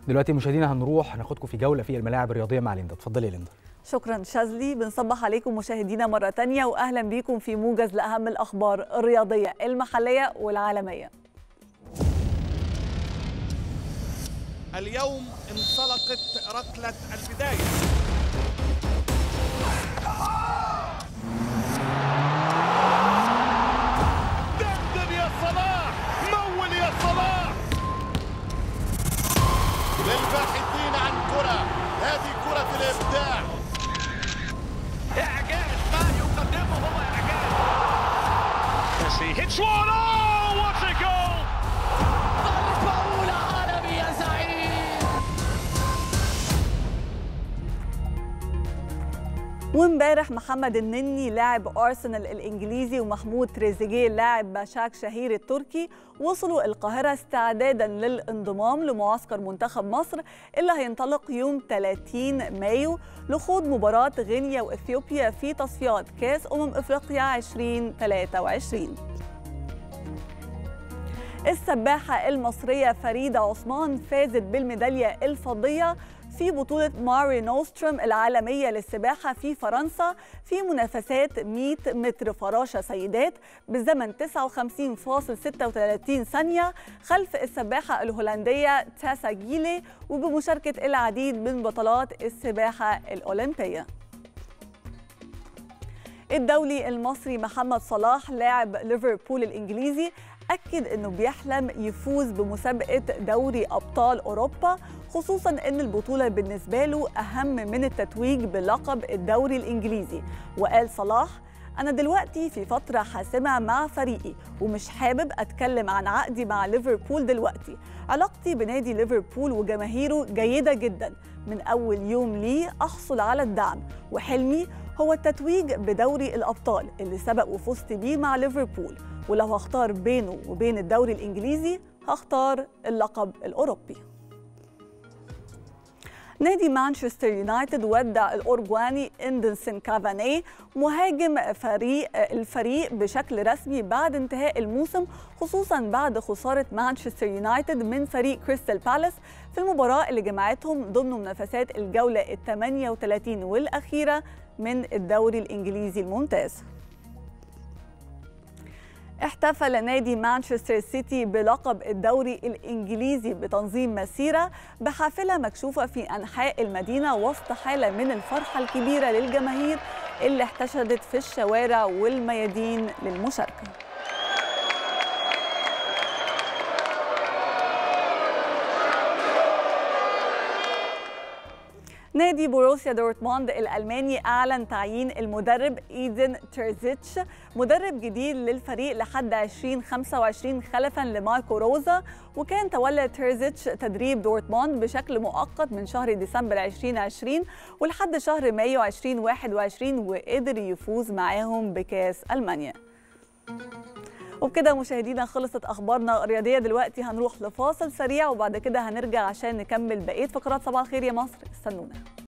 دلوقتي مشاهدينا هنروح ناخدكم في جوله في الملاعب الرياضيه مع ليندا اتفضلي يا ليندا شكرا شاذلي بنصبح عليكم مشاهدينا مرة تانية وأهلا بيكم في موجز لأهم الأخبار الرياضية المحلية والعالمية اليوم انطلقت ركلة البداية دندن يا صلاح مول يا صلاح للباحثين عن كرة هذه كرة الإبداع إعجاز ما يقدمه هو إعجاز Messi hits one oh what a goal ضربة أولى عالمي يا زعيم وامبارح محمد النني لاعب أرسنال الإنجليزي ومحمود تريزيجيه لاعب باشاك شهير التركي وصلوا القاهرة استعدادا للانضمام لمعسكر منتخب مصر اللي هينطلق يوم 30 مايو لخوض مباراة غينيا وإثيوبيا في تصفيات كأس أمم إفريقيا 2023 السباحة المصرية فريدة عثمان فازت بالميدالية الفضية في بطولة ماري نوستروم العالمية للسباحة في فرنسا في منافسات 100 متر فراشة سيدات بزمن 59.36 ثانية خلف السباحة الهولندية تاسا جيلي وبمشاركة العديد من بطلات السباحة الأولمبية الدولي المصري محمد صلاح لاعب ليفربول الإنجليزي أكد أنه بيحلم يفوز بمسابقة دوري أبطال أوروبا خصوصا أن البطولة بالنسبة له أهم من التتويج بلقب الدوري الإنجليزي وقال صلاح أنا دلوقتي في فترة حاسمة مع فريقي ومش حابب أتكلم عن عقدي مع ليفربول دلوقتي علاقتي بنادي ليفربول وجماهيره جيدة جدا من أول يوم لي أحصل على الدعم وحلمي هو التتويج بدوري الأبطال اللي سبق وفزت بيه مع ليفربول ولو هختار بينه وبين الدوري الإنجليزي هختار اللقب الأوروبي نادي مانشستر يونايتد ودع الأورجواني إندنسون كافاني مهاجم فريق الفريق بشكل رسمي بعد انتهاء الموسم خصوصا بعد خسارة مانشستر يونايتد من فريق كريستال بالاس في المباراة اللي جمعتهم ضمن منافسات الجولة ال 38 والأخيرة من الدوري الإنجليزي الممتاز احتفل نادي مانشستر سيتي بلقب الدوري الإنجليزي بتنظيم مسيرة بحافلة مكشوفة في أنحاء المدينة وسط حالة من الفرحة الكبيرة للجماهير اللي احتشدت في الشوارع والميادين للمشاركة نادي بوروسيا دورتموند الألماني أعلن تعيين المدرب إيدن تيرزيتش مدرب جديد للفريق لحد 2025 خلفا لماركو روزا وكان تولى تيرزيتش تدريب دورتموند بشكل مؤقت من شهر ديسمبر 2020 ولحد شهر مايو 2021 وقدر يفوز معاهم بكاس ألمانيا وبكده مشاهدينا خلصت اخبارنا الرياضيه دلوقتي هنروح لفاصل سريع وبعد كده هنرجع عشان نكمل بقيه فقرات صباح الخير يا مصر استنونا